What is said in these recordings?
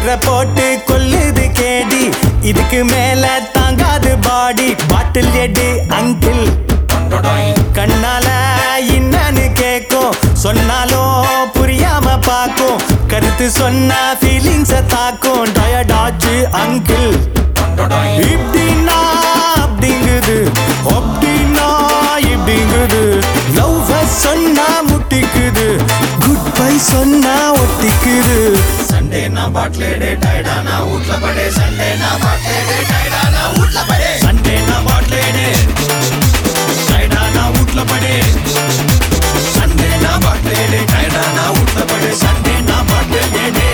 குதிரை போட்டு கொல்லுது கேடி இதுக்கு மேல தாங்காது பாடி பாட்டில் எடு அங்கிள் கண்ணால என்னன்னு கேக்கும் சொன்னாலும் புரியாம பாக்கும் கருத்து சொன்னா ஃபீலிங்ஸ தாக்கும் டயர்டாச்சு அங்கிள் இப்படின்னா அப்படிங்குது அப்படின்னா இப்படிங்குது லவ் சொன்னா முட்டிக்குது குட் பை சொன்னா ஒட்டிக்குது சண்டே நான் பாட்லேடே டயர்டா நான் வீட்ல படே சண்டே நான் பாட்லேடே டயர்டா நான் வீட்ல படே சண்டே நான் பாட்லேடே டயர்டா நான் வீட்ல படே சண்டே நான் பாட்லேடே டயர்டா நான் வீட்ல படே சண்டே நான் பாட்லேடே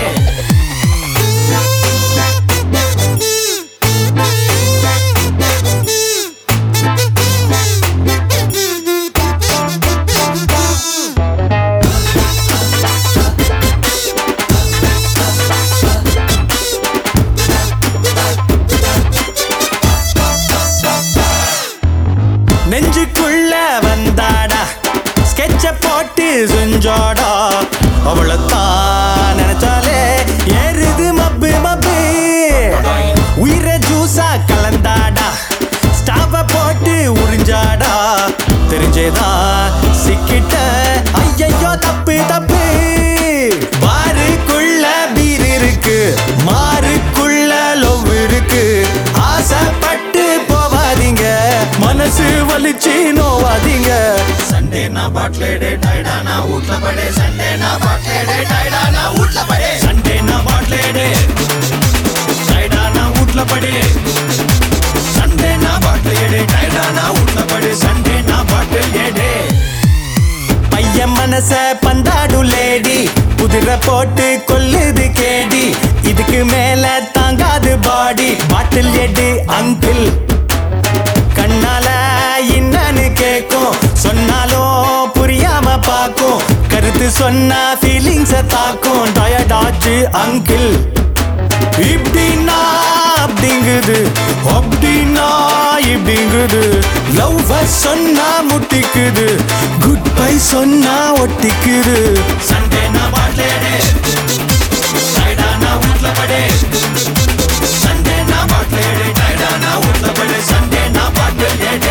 நெஞ்சுக்குள்ள வந்தாடா ஸ்கெட்ச போட்டு செஞ்சாடா அவளைத்தான் நினைச்சாலே ஏறுது மப்பு மப்பு உயிரை ஜூஸா கலந்தாடா ஸ்டாப்ப போட்டு உறிஞ்சாடா தெரிஞ்சேதா சிக்கிட்ட ஐயையோ தப்பு தப்பு பாருக்குள்ள பீர் இருக்கு மாருக்குள்ள லவ் இருக்கு ஆசைப்பட்டு போவாதீங்க மனசு வலிச்சு நோவாதீங்க சண்டே நான் பாட்லேடே டயர்டா நான் வீட்ல படே சண்டே நான் பாட்லேடே டயர்டா நான் வீட்ல படே சண்டே நான் பாட்லேடே டயர்டா நான் வீட்ல படே சண்டே நான் பாட்லேடே டயர்டா நான் வீட்ல படே சண்டே நான் பாட்லேடே பையன் மனச பந்தாடும் லேடி குதிரை போட்டு கொல்லுது கேடி இதுக்கு மேல தாங்காது பாடி பாட்டில் எடு அங்கிள் கண்ணால என்னன்னு கேக்கும் சொன்னாலும் புரியாம பாக்கும் கருத்து சொன்னா ஃபீலிங்ஸ தாக்கும் டயர்டாச்சு அங்கிள் இப்படின்னா அப்படிங்குது அப்படின்னா இப்படிங்குது லவ் சொன்னா முட்டிக்குது குட் பை சொன்னா ஒட்டிக்குது சண்டே நான் பாட்லேடே டயர்டா நான் வீட்ல படே சண்டே நான் பாட்லேடே டயர்டா நான் வீட்ல படே சண்டே நான் பாட்லேடே